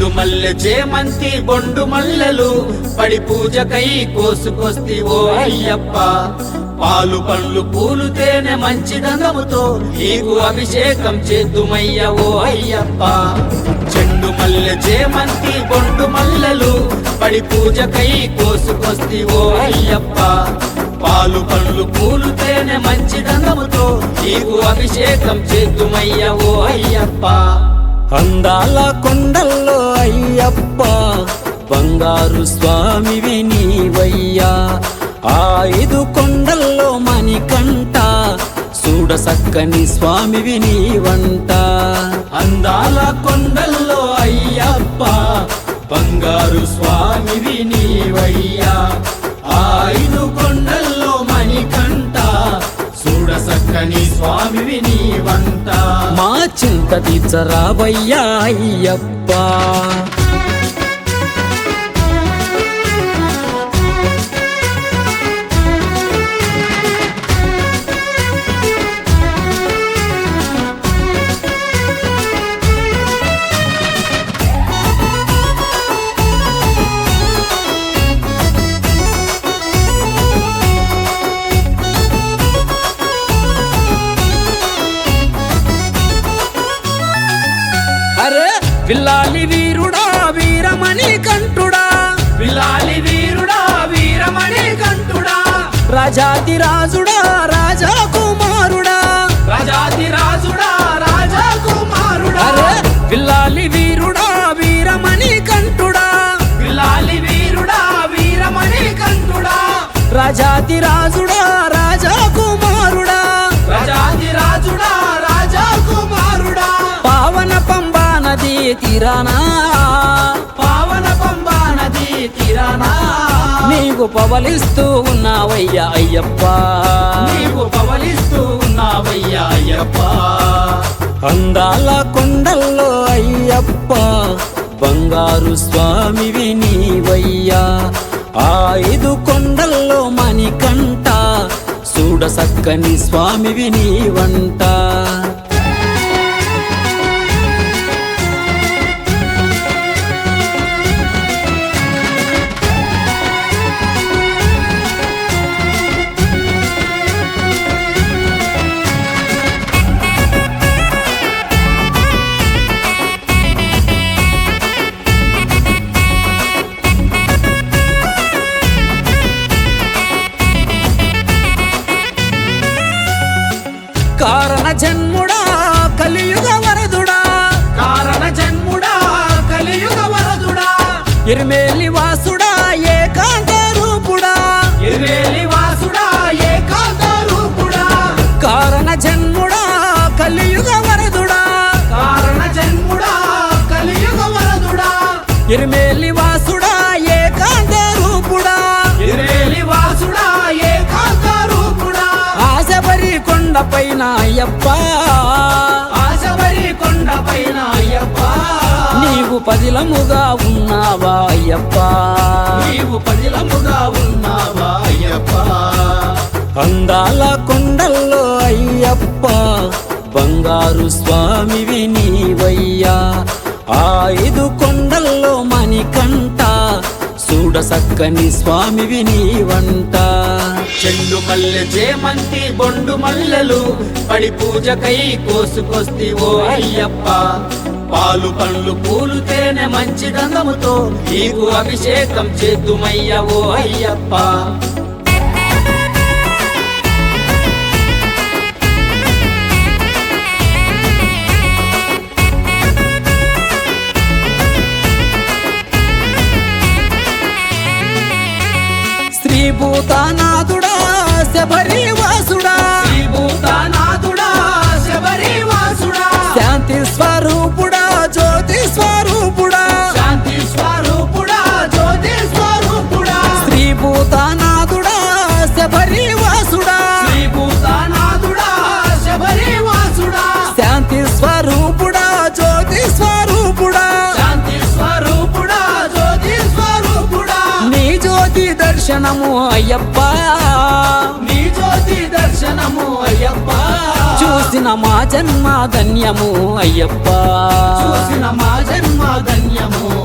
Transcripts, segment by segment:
చెండు మల్లె చేమంతి బొండు మల్లెలు పడి పూజకై కోసుకొస్తి ఓ అయ్యప్ప పాలు పళ్ళు పూలు తేనె మంచి గంధముతో నీకు అభిషేకం చేద్దుమయ్య ఓ అయ్యప్ప చెండు మల్లె చేమంతి బొండు మల్లెలు పడి పూజకై కోసుకొస్తి ఓ అయ్యప్ప పాలు పళ్ళు పూలు తేనె మంచి గంధముతో నీకు అభిషేకం చేద్దుమయ్య ఓ అయ్యప్ప అందాల కొండల్లో అయ్యప్ప బంగారు స్వామివి నీవయ్యా ఆ ఐదు కొండల్లో మణికంట చూడ సక్కని స్వామివి నీవంట అందాల కొండల్లో అయ్యప్ప బంగారు స్వామివి నీవయ్యా ఆ ఐదు కొండల్లో మణికంట చూడసక్కని స్వామివి నీవంట మా చింత తీర్చరావయ్యా అయ్యప్ప అరే పిల్లాలి వీరుడా వీరమణి కంఠుడా విలాలి వీరుడా వీరమణి కంఠుడా రాజాది రాజుడా రాజా కుమారుడా రాజాది రాజుడా రాజా కుమారుడా అరే పిల్లాలి వీరుడా వీరమణి కంఠుడా విలాలి వీరుడా వీరమణి కంఠుడా రాజాది రాజుడా రాజా కుమారుడా రాజాది రాజుడా రాజా కుమారుడా పావన పంబా నది తీరానా పావన పంబా నది తీరానా నీవు పవలిస్తూ ఉన్నావయ్యా అయ్యప్ప నీవు పవలిస్తూ ఉన్నావయ్యా అయ్యప్ప అందాల కొండల్లో అయ్యప్ప బంగారు స్వామివి నీవయ్యా ఆ ఐదు కొండల్లో మణికంట చూడ సక్కని స్వామివి నీవంట కారణ జన్ముడా కలియుగ వరదుడా కారణ జన్ముడా కలియుగ వరదుడా ఇరిమేలి వాసుడా ఏకాంత రూపుడా ఇర్వేలి వాసుడా ఏకాంత రూపుడా కారణ జన్ముడా కలియుగ వరదుడా కారణ జన్ముడా కలియుగ వరదుడా ఇరిమేలి వాసుడా ఏకాంత రూపుడా ఇర్వేలి వాసుడా ఏకాంత రూపుడా ఆశబరి కొండపైన అయ్యప్ప ఆశబరి కొండ పైన అయ్యప్ప నీవు పదిలముగా ఉన్నావా అయ్యప్ప నీవు పదిలముగా ఉన్నావా అయ్యప్ప అందాల కొండల్లో అయ్యప్ప బంగారు స్వామివి నీవయ్యా ఆ ఐదు కొండల్లో మణికంట చూడ సక్కని స్వామివి నీవంట చెండు మల్లె చేమంతి బొండు మల్లెలు పడి పూజకై కోసుకొస్తి ఓ అయ్యప్ప పాలు పండ్లు పూలు తేనె మంచి గంధముతో నీకు అభిషేకం చేద్దుమయ్య ఓ అయ్యప్ప శ్రీభూతానాథుడా శబరి వాసుడా శ్రీభూతానాథుడా శబరి వాసుడా శాంతి స్వరూపుడా జ్యోతి స్వరూపుడా శాంతి స్వరూపుడా జ్యోతి స్వరూపుడా శ్రీభూతానాథుడా శబరి వాసుడా శ్రీభూతానాథుడా శబరి వాసుడా శాంతి స్వరూపుడా జ్యోతి స్వరూపుడా శాంతి స్వరూపుడా జ్యోతి స్వరూపుడా నీ జ్యోతి దర్శనము అయ్యప్ప నీ జ్యోతి దర్శనము అయ్యప్ప చూసిన మా జన్మ ధన్యము అయ్యప్ప చూసిన మా జన్మ ధన్యము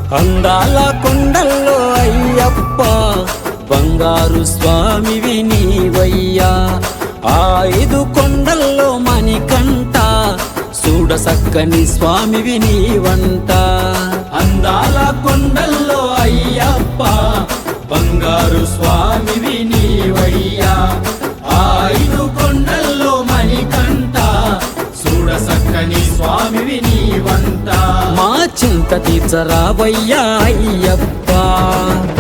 అందాల కొండల్లో అయ్యప్ప బంగారు స్వామివి నీవయ్యా ఆ ఐదు కొండల్లో మణికంట చూడ సక్కని స్వామివి నీవంట అందాల కొండల్లో అయ్యప్ప బంగారు స్వామివి నీవయ్యా ఆ ఐదు కొండల్లో మణికంట చూడ సక్కని స్వామివి నీవంట మా చింత తీర్చరావయ్యా అయ్యప్ప